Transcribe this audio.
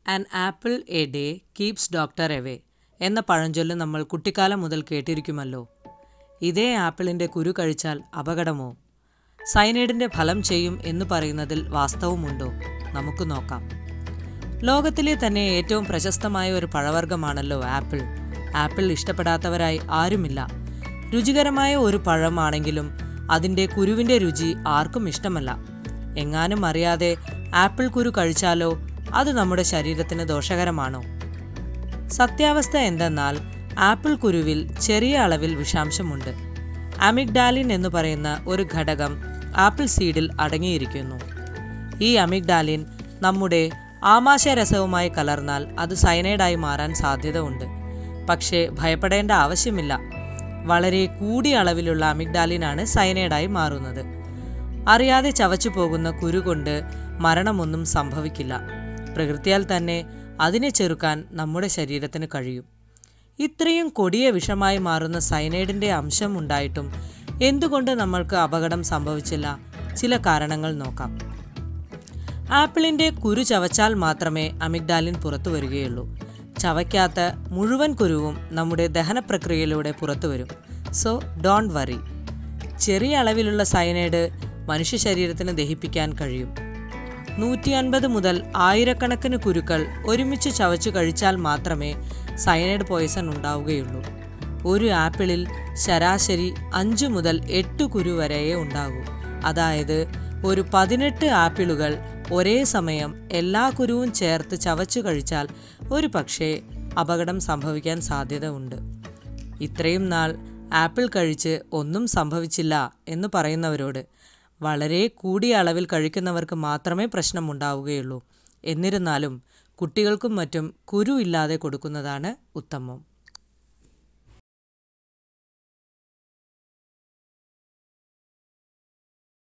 an apple a day keeps doctor away എന്ന പഴഞ്ചൊല്ല് നമ്മൾ കുട്ടിക്കാലം മുതൽ കേട്ടിരിക്കുമല്ലോ ഇതേ ആപ്പിളിൻ്റെ കുരു കഴിച്ചാൽ അപകടമോ സൈനൈഡിൻ്റെ ഫലം ചെയ്യും എന്ന് പറയുന്നതിൽ വാസ്തവമുണ്ടോ നമുക്ക് നോക്കാം ലോകത്തിലെ തന്നെ ഏറ്റവും പ്രശസ്തമായ ഒരു പഴവർഗ്ഗമാണല്ലോ ആപ്പിൾ ആപ്പിൾ ഇഷ്ടപ്പെടാത്തവരായി ആരുമില്ല രുചികരമായ ഒരു പഴമാണെങ്കിലും അതിൻ്റെ കുരുവിൻ്റെ രുചി ആർക്കും ഇഷ്ടമല്ല എങ്ങാനും അറിയാതെ ആപ്പിൾ കുരു കഴിച്ചാലോ അത് നമ്മുടെ ശരീരത്തിന് ദോഷകരമാണോ സത്യാവസ്ഥ എന്തെന്നാൽ ആപ്പിൾ കുരുവിൽ ചെറിയ അളവിൽ വിഷാംശമുണ്ട് അമിഗ്ഡാലിൻ എന്ന് പറയുന്ന ഒരു ഘടകം ആപ്പിൾ സീഡിൽ അടങ്ങിയിരിക്കുന്നു ഈ അമിഗ്ഡാലിൻ നമ്മുടെ ആമാശയരസവുമായി കലർന്നാൽ അത് സയനൈഡായി മാറാൻ സാധ്യത ഉണ്ട് പക്ഷേ ഭയപ്പെടേണ്ട ആവശ്യമില്ല വളരെ കൂടിയ അളവിലുള്ള അമിഗ്ഡാലിനാണ് സയനൈഡായി മാറുന്നത് അറിയാതെ ചവച്ചു പോകുന്ന കുരു കൊണ്ട് മരണമൊന്നും സംഭവിക്കില്ല പ്രകൃതിയാൽ തന്നെ അതിനെ ചെറുക്കാൻ നമ്മുടെ ശരീരത്തിന് കഴിയും ഇത്രയും കൊടിയ വിഷമായി മാറുന്ന സൈനൈഡിൻ്റെ അംശം ഉണ്ടായിട്ടും എന്തുകൊണ്ട് നമ്മൾക്ക് അപകടം സംഭവിച്ചില്ല ചില കാരണങ്ങൾ നോക്കാം ആപ്പിളിൻ്റെ കുരു ചവച്ചാൽ മാത്രമേ അമിഗ്ഡാലിൻ പുറത്തു വരികയുള്ളൂ ചവയ്ക്കാത്ത മുഴുവൻ കുരുവും നമ്മുടെ ദഹന പ്രക്രിയയിലൂടെ പുറത്തു വരും സോ ഡോണ്ട് വറി ചെറിയ അളവിലുള്ള സയനൈഡ് മനുഷ്യ ശരീരത്തിന് ദഹിപ്പിക്കാൻ കഴിയും നൂറ്റി അൻപത് മുതൽ ആയിരക്കണക്കിന് കുരുക്കൾ ഒരുമിച്ച് ചവച്ചു കഴിച്ചാൽ മാത്രമേ സയനൈഡ് പോയ്സൺ ഉണ്ടാവുകയുള്ളൂ ഒരു ആപ്പിളിൽ ശരാശരി അഞ്ച് മുതൽ എട്ട് കുരു വരെയേ ഉണ്ടാകൂ അതായത് ഒരു പതിനെട്ട് ആപ്പിളുകൾ ഒരേ സമയം എല്ലാ കുരുവും ചേർത്ത് ചവച്ചു കഴിച്ചാൽ ഒരു പക്ഷേ അപകടം സംഭവിക്കാൻ സാധ്യത ഉണ്ട് ഇത്രയും നാൾ ആപ്പിൾ കഴിച്ച് ഒന്നും സംഭവിച്ചില്ല എന്ന് പറയുന്നവരോട് വളരെ കൂടിയ അളവിൽ കഴിക്കുന്നവർക്ക് മാത്രമേ പ്രശ്നമുണ്ടാവുകയുള്ളൂ എന്നിരുന്നാലും കുട്ടികൾക്കും മറ്റും കുരു ഇല്ലാതെ കൊടുക്കുന്നതാണ് ഉത്തമം